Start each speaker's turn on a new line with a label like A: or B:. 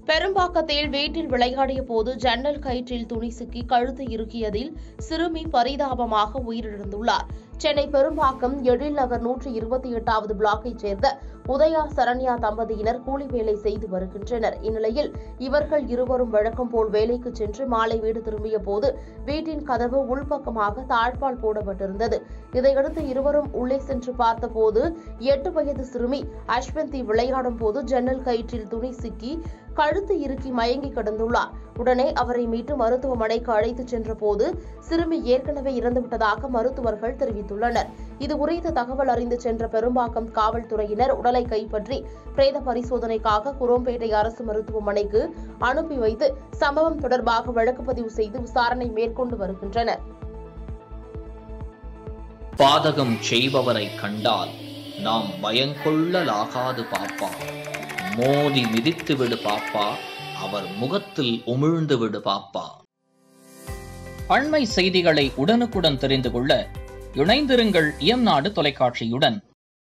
A: பெரும்பாக்கத்தில் வீட்டில் விளையாடிய போது ஜன்னல் கயிற்றில் துணி சிக்கி கழுத்து இறுக்கியதில் சிறுமி பரிதாபமாக உயிரிழந்துள்ளார் சென்னை பெரும்பாக்கம் எழில் நகர் நூற்றி இருபத்தி எட்டாவது பிளாக்கைச் சேர்ந்த உதயா சரண்யா தம்பதியினர் கூலி வேலை செய்து வருகின்றனர் இந்நிலையில் இவர்கள் இருவரும் வழக்கம் போல் வேலைக்கு சென்று மாலை வீடு திரும்பிய போது வீட்டின் கதவு உள்பக்கமாக தாழ்பால் போடப்பட்டிருந்தது இதையடுத்து இருவரும் உள்ளே சென்று பார்த்தபோது எட்டு வயது சிறுமி அஸ்வந்தி விளையாடும் போது ஜன்னல் கயிற்றில் துணி சிக்கி கழுத்து இறுக்கி மயங்கி கிடந்துள்ளார் உடனே அவரை மீட்டு மருத்துவமனைக்கு அழைத்துச் சென்ற போது சிறுமி ஏற்கனவே இறந்துவிட்டதாக மருத்துவர்கள் தெரிவித்துள்ளனர் இது குறித்த தகவல் அறிந்து சென்ற பெரும்பாக்கம் காவல்துறையினர் உடலை கைப்பற்றி பிரேத பரிசோதனைக்காக குரோம்பேட்டை அரசு மருத்துவமனைக்கு அனுப்பி வைத்து சம்பவம் தொடர்பாக வழக்கு பதிவு செய்து விசாரணை மேற்கொண்டு வருகின்றனர்
B: பாதகம் செய்பவரை கண்டால் நாம் பயங்கொள்ளலாகாது பாப்பா மோதி மிதித்து விடு பாப்பா அவர் முகத்தில் உமிழ்ந்து விடு பாப்பா அண்மை செய்திகளை உடனுக்குடன் தெரிந்து கொள்ள இணைந்திருங்கள் இயம்நாடு தொலைக்காட்சியுடன்